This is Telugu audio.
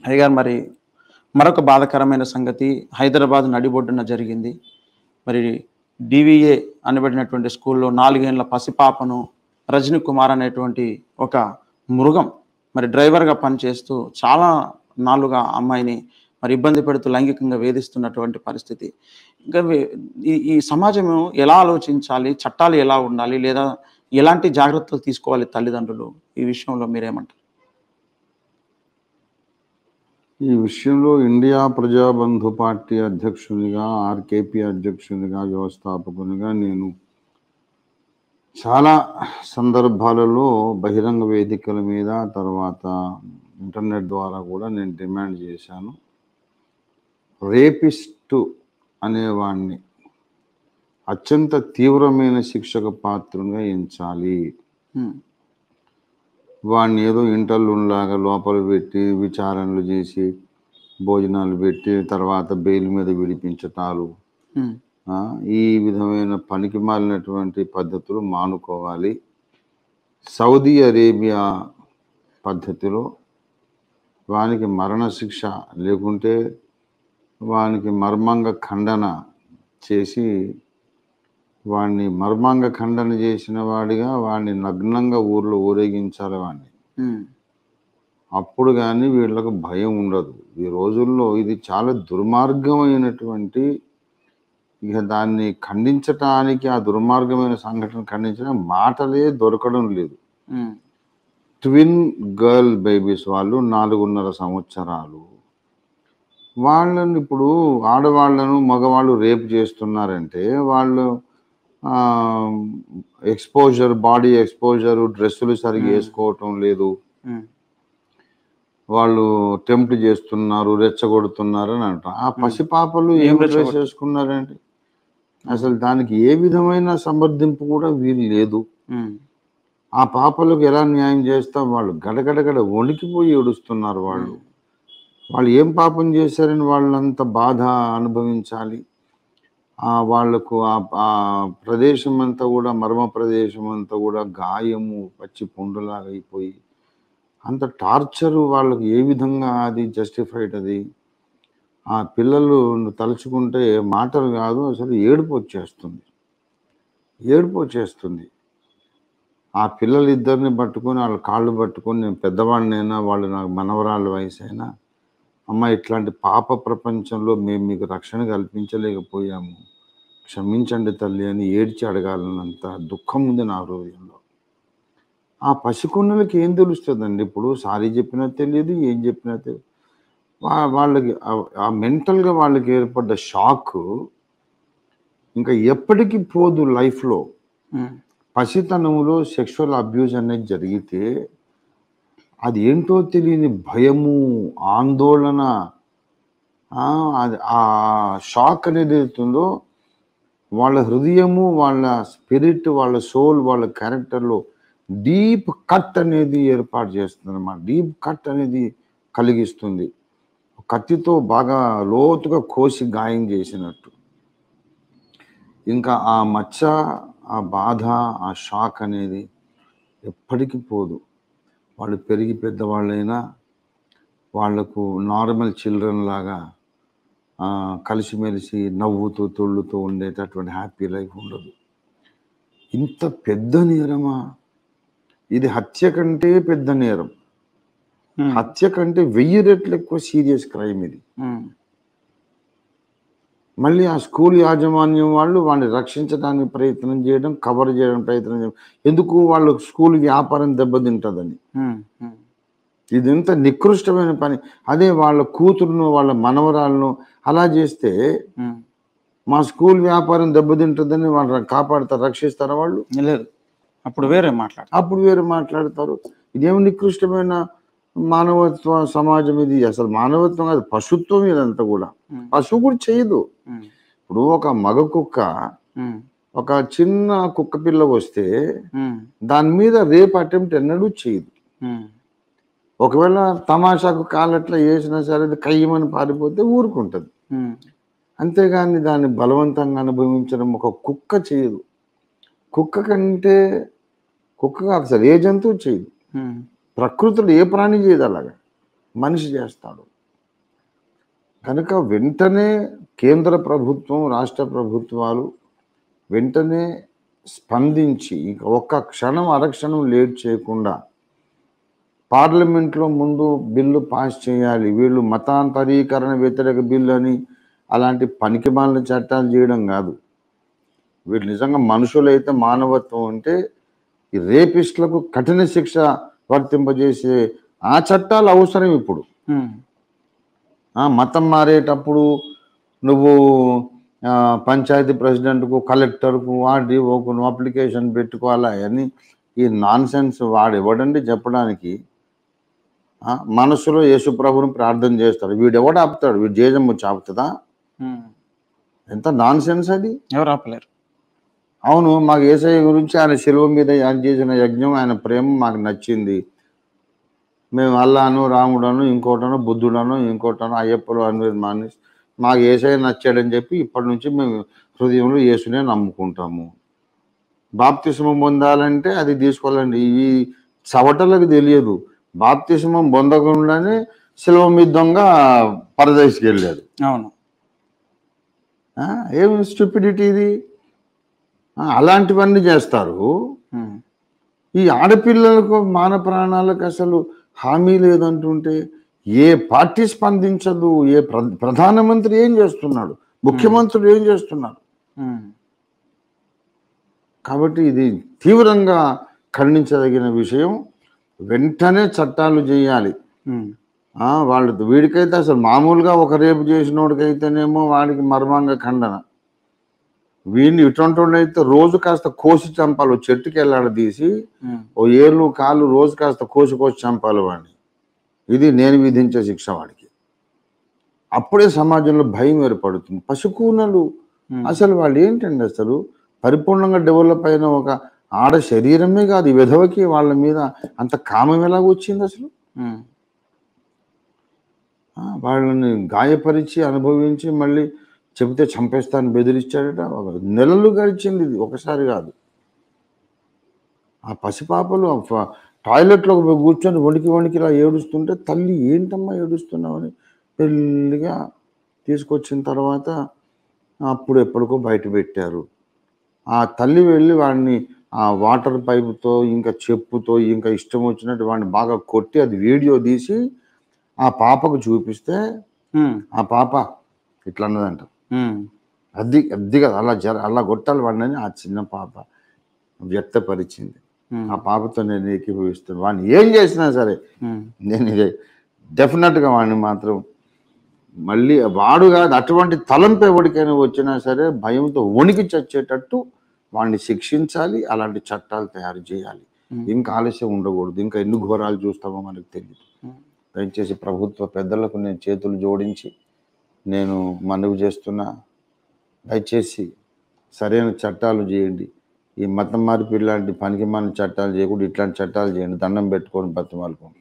అయ్యగారు మరి మరొక బాధాకరమైన సంగతి హైదరాబాద్ నడిబొడ్డున జరిగింది మరి డివిఏ అనబడినటువంటి స్కూల్లో నాలుగేళ్ల పసిపాపను రజనీ కుమార్ అనేటువంటి ఒక మృగం మరి డ్రైవర్గా పనిచేస్తూ చాలా నాలుగా అమ్మాయిని మరి ఇబ్బంది పెడుతూ లైంగికంగా వేధిస్తున్నటువంటి పరిస్థితి ఇంకా వే- ఈ ఈ సమాజం ఎలా ఆలోచించాలి చట్టాలు ఎలా ఉండాలి లేదా ఎలాంటి జాగ్రత్తలు తీసుకోవాలి తల్లిదండ్రులు ఈ విషయంలో మీరేమంటారు ఈ విషయంలో ఇండియా ప్రజాబంధు పార్టీ అధ్యక్షునిగా ఆర్కేపీ అధ్యక్షునిగా వ్యవస్థాపకునిగా నేను చాలా సందర్భాలలో బహిరంగ వేదికల మీద తర్వాత ఇంటర్నెట్ ద్వారా కూడా నేను డిమాండ్ చేశాను రేపిస్టు అనేవాడిని అత్యంత తీవ్రమైన శిక్షకు పాత్రగా ఎంచాలి ఉమ్, వాడిని ఏదో ఇంటర్లులాగా లోపల పెట్టి విచారణలు చేసి భోజనాలు పెట్టి తర్వాత బెయిల్ మీద విడిపించటాలు ఉమ్, ఆ, ఈ విధమైన పనికి మాలినటువంటి పద్ధతులు మానుకోవాలి సౌదీ అరేబియా పద్ధతిలో వానికి మరణశిక్ష లేకుంటే వానికి మర్మంగ ఖండన చేసి వాడిని మర్మాంగ ఖండన చేసిన వాడిగా వాడిని నగ్నంగా ఊర్లో ఊరేగించాలి వాడిని ఉమ్, అప్పుడు కానీ వీళ్ళకు భయం ఉండదు ఈ రోజుల్లో ఇది చాలా దుర్మార్గమైనటువంటి ఇక దాన్ని ఖండించటానికి ఆ దుర్మార్గమైన సంఘటన ఖండించడానికి మాటలే దొరకడం లేదు ఉమ్, ట్విన్ గర్ల్ బేబీస్ వాళ్ళు నాలుగున్నర సంవత్సరాలు వాళ్ళని ఇప్పుడు ఆడవాళ్ళను మగవాళ్ళు రేప్ చేస్తున్నారంటే వాళ్ళు ఎక్స్పోజర్ బాడీ ఎక్స్పోజర్ డ్రెస్సులు సరిగా వేసుకోవటం లేదు ఉమ్, వాళ్ళు టెంప్ట్ చేస్తున్నారు రెచ్చగొడుతున్నారు అని అంటారు ఆ పసిపాపలు ఏం ఏం డ్రెస్ రెచ్చగొట్టు- వేసుకున్నారండి అసలు దానికి ఏ విధమైన సమర్థింపు కూడా వీలు లేదు ఉమ్, ఆ పాపలకు ఎలా న్యాయం చేస్తాం వాళ్ళు గడగడగడ వణికిపోయి ఏడుస్తున్నారు వాళ్ళు వాళ్ళు ఏం పాపం చేశారని వాళ్ళంత బాధ అనుభవించాలి ఆ వాళ్లకు ఆ ఆ ప్రదేశం అంతా కూడా మర్మ ప్రదేశం అంతా కూడా గాయము పచ్చి పుండులాగా అయిపోయి అంత టార్చరు వాళ్ళకి ఏ విధంగా అది జస్టిఫైడ్ అది ఆ పిల్లలు తలుచుకుంటే మాటలు కాదు అసలు ఏడుపు వచ్చేస్తుంది ఏడుపు వచ్చేస్తుంది ఆ పిల్లలిద్దరిని పట్టుకొని వాళ్ళ కాళ్ళు పట్టుకొని నేను పెద్దవాడినైనా వాళ్ళు నాకు మనవరాళ్ళ వయసు అయినా అమ్మ ఇట్లాంటి పాప ప్రపంచంలో మేము మీకు రక్షణ కల్పించలేకపోయాము క్షమించండి తల్లి అని ఏడ్చి అడగాలన్నంత దుఃఖం ఉంది నా హృదయంలో ఆ పసికొన్నులకి ఏం తెలుస్తుందండి ఇప్పుడు సారీ చెప్పినా తెలియదు ఏం చెప్పినా తెలియదు వా- వాళ్ళకి ఆ- ఆ మెంటల్గా వాళ్ళకి ఏర్పడ్డ షాక్ ఇంకా ఎప్పటికీ పోదు లైఫ్లో ఉమ్, పసితనంలో సెక్షువల్ అబ్యూస్ అనేది జరిగితే అది ఏంటో తెలియని భయము ఆందోళన ఆ, అది ఆ షాక్ అనేది అవుతుందో వాళ్ళ హృదయము వాళ్ళ స్పిరిట్ వాళ్ళ సోల్ వాళ్ళ క్యారెక్టర్లో డీప్ కట్ అనేది ఏర్పాటు చేస్తుంది అన్నమాట డీప్ కట్ అనేది కలిగిస్తుంది కత్తితో బాగా లోతుగా కోసి గాయం చేసినట్టు ఇంకా ఆ మచ్చ ఆ బాధ ఆ షాక్ అనేది ఎప్పటికీ పోదు వాళ్ళు పెరిగి పెద్దవాళ్ళైనా వాళ్లకు నార్మల్ చిల్డ్రన్ లాగా ఆ, కలిసిమెలిసి నవ్వుతూ తుళ్ళుతూ ఉండేటటువంటి హ్యాపీ లైఫ్ ఉండదు ఇంత పెద్ద నేరమా ఇది హత్య కంటే పెద్ద నేరం ఉమ్, హత్య కంటే వెయ్యి రెట్లు ఎక్కువ సీరియస్ క్రైమ్ ఇది ఉమ్, మళ్ళీ ఆ స్కూల్ యాజమాన్యం వాళ్ళు వాడిని రక్షించడానికి ప్రయత్నం చేయడం కవర్ చేయడం ప్రయత్నం చేయడం ఎందుకు వాళ్ళు స్కూల్ వ్యాపారం దెబ్బతింటుందని ఉమ్, ఉమ్, ఇది ఎంత నికృష్టమైన పని అదే వాళ్ళ కూతురును వాళ్ళ మనవరాలను అలా చేస్తే ఉమ్. మా స్కూల్ వ్యాపారం దెబ్బతింటుందని వాళ్ళు కాపాడతారు రక్షిస్తారా వాళ్ళు లేదు అప్పుడు వేరే మాట్లాడు అప్పుడు వేరే మాట్లాడతారు ఇదేమి నికృష్టమైన మానవత్వ సమాజం ఇది అసలు మానవత్వం కాదు పశుత్వం ఇదంతా కూడా ఉమ్, పశువు కూడా చేయదు ఉమ్, ఇప్పుడు ఒక మగ కుక్క ఉమ్, ఒక చిన్న కుక్క పిల్ల వస్తే ఉమ్, దాని మీద రేప్ అటెంప్ట్ ఎన్నడూ చేయదు ఉమ్, ఒకవేళ తమాషాకు కాలట్లా వేసినా సరే అది కయ్యమని పారిపోతే ఊరుకుంటుంది ఉమ్, అంతేగాని దాన్ని బలవంతంగా అనుభవించడం ఒక కుక్క చేయదు కుక్క కంటే కుక్క కాదు సార్ ఏ జంతువు చేయదు ఉమ్, ప్రకృతిలో ఏ ప్రాణి చేయదు అలాగా మనిషి చేస్తాడు కనుక వెంటనే కేంద్ర ప్రభుత్వం రాష్ట్ర ప్రభుత్వాలు వెంటనే స్పందించి ఇక ఒక్క క్షణం అరక్షణం లేట్ చేయకుండా పార్లమెంట్లో ముందు బిల్లు పాస్ చేయాలి వీళ్ళు మతాంతరీకరణ వ్యతిరేక బిల్లు అని అలాంటి పనికిమాలిన చట్టాలు చేయడం కాదు వీళ్ళు నిజంగా మనుషులైతే మానవత్వం ఉంటే ఈ రేపిస్టులకు కఠిన శిక్ష వర్తింపజేసే ఆ చట్టాలు అవసరం ఇప్పుడు ఉమ్, ఆ, మతం మారేటప్పుడు నువ్వు ఆ, పంచాయతీ ప్రెసిడెంట్కు కలెక్టర్కు ఆర్డీఓకు నువ్వు అప్లికేషన్ పెట్టుకోవాలా అని ఈ నాన్ సెన్స్ వాడు ఎవడండి చెప్పడానికి ఆ, మనసులో యేసుప్రభుని ప్రార్థన చేస్తాడు వీడు ఎవడు ఆపుతాడు వీడు జేజమ్మ చాపుతుందా ఉమ్. ఎంత నాన్ సెన్స్ అది ఎవరు ఆపలేరు అవును మాకు ఏసఐ గురించి ఆయన శిలువ మీద ఆయన చేసిన యజ్ఞం ఆయన ప్రేమ మాకు నచ్చింది మేము అల్లాను రాముడను ఇంకోటను బుద్ధుడను ఇంకోటను అయ్యప్పలు అనేది మాని మాకు ఏసఐ నచ్చాడని చెప్పి ఇప్పటి నుంచి మేము హృదయంలో యేసునే నమ్ముకుంటాము బాప్తిస్మం పొందాలంటే అది తీసుకోవాలండి ఈ చవటలకు తెలియదు బాప్తిస్మం పొందకుండానే శిలువ మీద దొంగ పరదేశికి వెళ్ళాడు అవును ఆ, ఏం స్టూపిడిటీ ఇది ఆ, అలాంటివన్నీ చేస్తారు ఉమ్, ఈ ఆడపిల్లలకు మాన ప్రాణాలకు అసలు హామీ లేదంటుంటే ఏ పార్టీ స్పందించదు ఏ ప్ర- ప్రధానమంత్రి ఏం చేస్తున్నాడు ముఖ్యమంత్రులు ఏం చేస్తున్నారు ఉమ్, కాబట్టి ఇది తీవ్రంగా ఖండించదగిన విషయం వెంటనే చట్టాలు చేయాలి ఉమ్, ఆ, వాళ్ళు వీడికైతే అసలు మామూలుగా ఒక రేపు చేసినోడికైతేనేమో వాడికి మర్మంగా ఖండన వీడిని ఇటువంటి అయితే రోజు కాస్త కోసి చంపాలి ఓ చెట్టుకి వెళ్ళాడదీసి ఉమ్, ఓ ఏళ్ళు కాళ్ళు రోజు కాస్త కోసి కోసి చంపాలి వాడిని ఇది నేను విధించే శిక్ష వాడికి అప్పుడే సమాజంలో భయం ఏర్పడుతుంది పశుకూనలు ఉమ్. అసలు వాళ్ళు ఏంటండి అసలు పరిపూర్ణంగా డెవలప్ అయిన ఒక ఆడ శరీరమే కాదు ఈ విధవకి వాళ్ళ మీద అంత కామం ఎలాగ వచ్చింది అసలు ఉమ్, ఆ, వాళ్ళని గాయపరిచి అనుభవించి మళ్ళీ చెబితే చంపేస్తాను బెదిరించాడట ఒక నెలలు గడిచింది ఇది ఒకసారి కాదు ఆ పసిపాపలు ఆ ఫ- టాయిలెట్లో పోయి కూర్చొని వణికి వణికి ఇలా ఏడుస్తుంటే తల్లి ఏంటమ్మా ఏడుస్తున్నావని పెళ్ళిగా తీసుకొచ్చిన తర్వాత అప్పుడు ఎప్పటికో బయట పెట్టారు ఆ తల్లి వెళ్ళి వాడిని ఆ వాటర్ పైపుతో ఇంకా చెప్పుతో ఇంకా ఇష్టం వచ్చినట్టు వాడిని బాగా కొట్టి అది వీడియో తీసి ఆ పాపకు చూపిస్తే ఉమ్, ఆ పాప ఇట్లా అన్నదంట ఉమ్, అద్ది అద్దిగా అలా జర అలా కొట్టాలి వాడిని ఆ చిన్న పాప వ్యక్తపరిచింది ఉమ్, ఆ పాపతో నేను ఏకీభవిస్తాను వాడిని ఏం చేసినా సరే ఉమ్, నేను ఇది డెఫినెట్గా వాడిని మాత్రం మళ్ళీ వాడు కాదు అటువంటి తలంపు ఎవరికైనా వచ్చినా సరే భయంతో వణికి చచ్చేటట్టు వాడిని శిక్షించాలి అలాంటి చట్టాలు తయారు చేయాలి ఉమ్. ఇంకా ఆలస్యం ఉండకూడదు ఇంకా ఎన్ని ఘోరాలు చూస్తామో మనకు తెలియదు ఉమ్. దయచేసి ప్రభుత్వ పెద్దలకు నేను చేతులు జోడించి నేను మనవి చేస్తున్నా దయచేసి సరైన చట్టాలు చేయండి ఈ మతం మార్పిడి లాంటి పనికి మన చట్టాలు చేయకుండా ఇట్లాంటి చట్టాలు చేయండి దండం పెట్టుకొని బతిమాలుకోండి